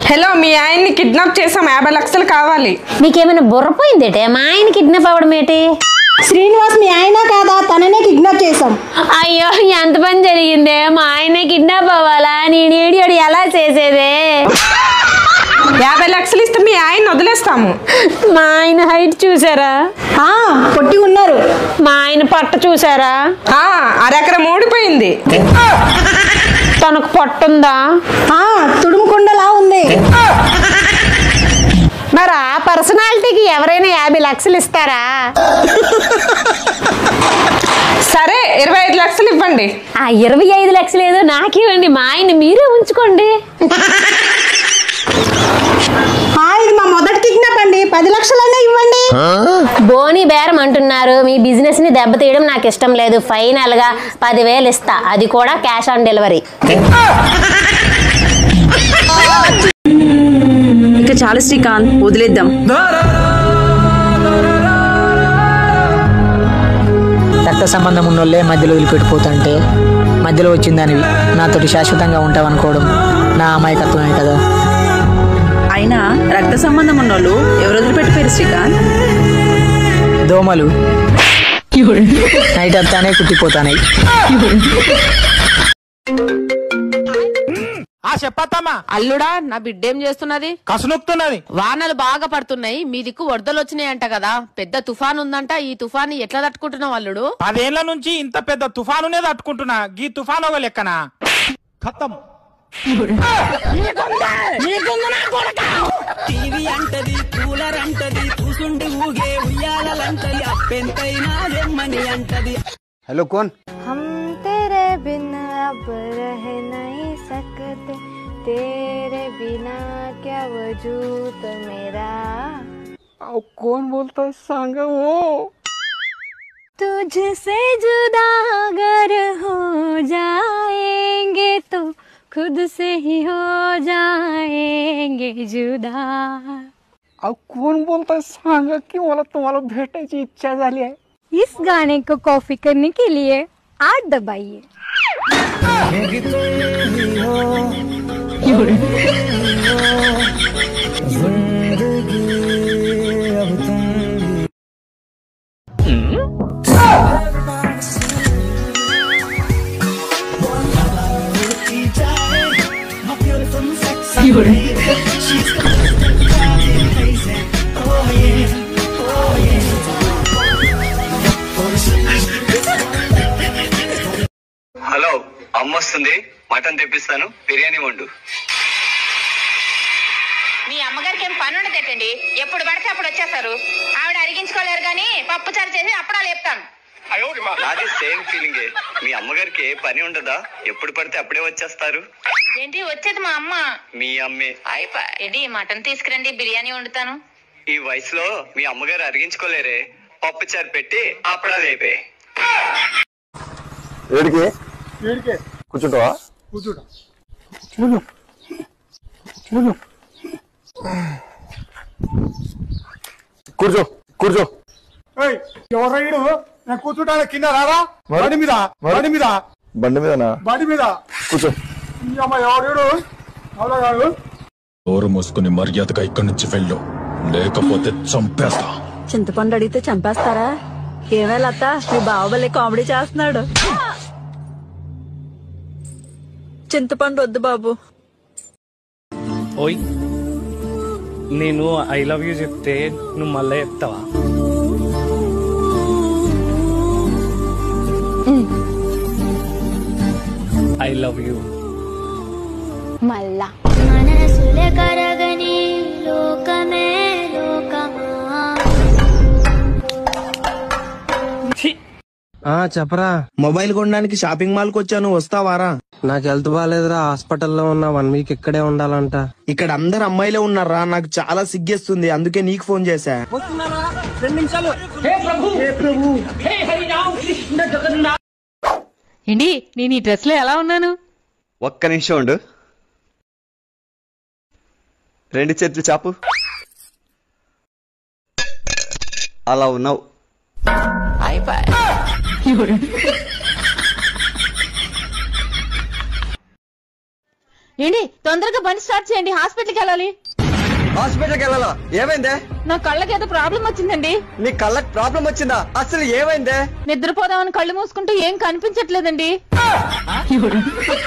Hello మీ ఆయన్ని kidnap చేసాం యాభై లక్షలు కావాలి నీకేమైనా బుర్రపోయిందేటే మా ఆయన కిడ్నాప్ అవ్వడం ఏంటి శ్రీనివాస్ మీ ఆయన కాదా తననే కిడ్నాప్ చేసాం అయ్యో ఎంత పని జరిగిందే మా ఆయన కిడ్నాప్ అవ్వాలా నేను ఏడియోడు ఎలా చేసేదే యాభై లక్షలు ఇస్తే మీ ఆయన్ని వదిలేస్తాము మా ఆయన హైట్ చూసారా ఆ, పొట్టి ఉన్నారు మా ఆయన పొట్ట చూసారా ఆ, అరెకరం ఓడిపోయింది తనకు పొట్టుందా ఆ, తుడుముకుండలా ఉంది మరి ఆ పర్సనాలిటీకి ఎవరైనా యాభై లక్షలు ఇస్తారా సరే ఇరవై ఐదు లక్షలు ఇవ్వండి ఆ ఇరవై ఐదు లక్షలు ఏదో నాకివ్వండి మా ఆయన మీరే ఉంచుకోండి ఆ, ఇది మా మొదటి కిడ్నాప్ అండి పది లక్షలైనా ఇవ్వండి బోని బేరం అంటున్నారు మీ బిజినెస్ ని దెబ్బతీయడం నాకు ఇష్టం లేదు ఫైనల్ గా పదివేలు ఇస్తా అది కూడా క్యాష్ ఆన్ డెలివరీ ఇక చాలు శ్రీకాంత్ వదిలేద్దాం రక్త సంబంధం ఉన్నోళ్ళే మధ్యలో వదిలిపెట్టిపోతుంటే మధ్యలో వచ్చిందానివి నాతోటి శాశ్వతంగా ఉంటావనుకోవడం నా అమాయకత్వమే కదా అయినా రక్త సంబంధం ఉన్నోళ్ళు ఎవరు వదిలిపెట్టిపోయారు శ్రీకాంత్ దోమలు నైట్ వస్తానే కుట్టిపోతాయి ఆ చెప్పత్తమ్మా అల్లుడా నా బిడ్డేం చేస్తున్నది కసునుక్తున్నది వానలు బాగా పడుతున్నాయి మీ దిక్కు వరదలు వచ్చినాయంట కదా పెద్ద తుఫాన్ ఉందంట ఈ తుఫాన్ ఎట్లా తట్టుకుంటున్నావు అల్లుడు పదేళ్ల నుంచి ఇంత పెద్ద తుఫానునే తట్టుకుంటున్నా గీ తుఫాన్ ఒక లెక్కన ఖతం టీవీ అంటది కూలర్ అంటది కూసుండి ఊగే ఉయ్యాలంటది అప్పెంతైనా రెమ్మని అంటది हेलो कौन हम तेरे बिना अब रह नहीं सकते तेरे बिना क्या वजूद मेरा कौन बोलता है सांगा वो तुझसे जुदा अगर हो जाएंगे तो खुद से ही हो जाएंगे जुदा अहो कोण बोलताय सांगा की मला तुम्हाला भेटायची इच्छा झाली आहे इस गाने को कॉपी करने के लिए आठ दबाइए హలో అమ్మ వస్తుంది మటన్ తెప్పిస్తాను బిర్యానీ వండు మీ అమ్మగారికి ఏం పని ఉండదేటండి ఎప్పుడు పడితే అప్పుడు వచ్చేస్తారు ఆవిడ అరిగించుకోలేరు కానీ పప్పు చారు చేసి అప్పుడాలు చెప్తాను నాది సేమ్ ఫీలింగే మీ అమ్మగారికి ఏ పని ఉండదా ఎప్పుడు పడితే అప్పుడే వచ్చేస్తారు ఏంటి వచ్చేది మా అమ్మ మీ అమ్మే అయిపోయి ఏంటి మటన్ తీసుకురండి బిర్యానీ వండుతాను ఈ వయసులో మీ అమ్మగారు అరిగించుకోలేరే పప్పు చారు పెట్టి అప్పుడాలు అయిపోయి ఏడికి కూర్చుంటావా కూర్చుంటా కూర్చో కూర్చో కూర్చో కూర్చో ఎవరైడు నేను కూర్చుంటా కింద రారా మరి? బండి మీద మరి? బండి మీద బండి మీదనా బండి మీద కూర్చో ఈ అమ్మ ఎవడు కాదు నోరు మూసుకుని మర్యాదగా ఇక్కడి నుంచి వెళ్ళు లేకపోతే చంపేస్తా చింతపండు అడిగితే చంపేస్తారా ఏమే లత మీ బావబలే కామెడీ చేస్తున్నాడు చింతపండు వద్దు బాబు ఓయ్ నేను ఐ లవ్ యూ చెప్తే నువ్వు మళ్ళీ చెప్తావా ఐ లవ్ యూ మళ్ళా మనసులే కరగని లోకమే లోకమా ఆ చెప్పరా మొబైల్ కొనడానికి షాపింగ్ మాల్ కి వచ్చాను వస్తావారా నాకు హెల్త్ బాగాలేదురా హాస్పిటల్లో ఉన్నా వన్ వీక్ ఇక్కడే ఉండాలంట ఇక్కడ అందరు అమ్మాయిలే ఉన్నారా నాకు చాలా సిగ్గేస్తుంది అందుకే నీకు ఫోన్ చేశా రెండు నిమిషాలు హే ప్రభు హే ప్రభు హే హరిరామ్ కృష్ణ జగన్నాథ్ ఏంటి నేను ఈ డ్రెస్ లో ఎలా ఉన్నాను ఒక్క నిమిషం ఉండు రెండు చేతులు చాపు అలా ఉన్నావు ఏంటి తొందరగా బండి స్టార్ట్ చేయండి హాస్పిటల్కి వెళ్ళాలి హాస్పిటల్కి వెళ్ళాలా ఏమైందే నా కళ్ళకి ఏదో ప్రాబ్లం వచ్చిందండి నీ కళ్ళకి ప్రాబ్లం వచ్చిందా అసలు ఏమైందే నిద్రపోదామని కళ్ళు మూసుకుంటూ ఏం కనిపించట్లేదండి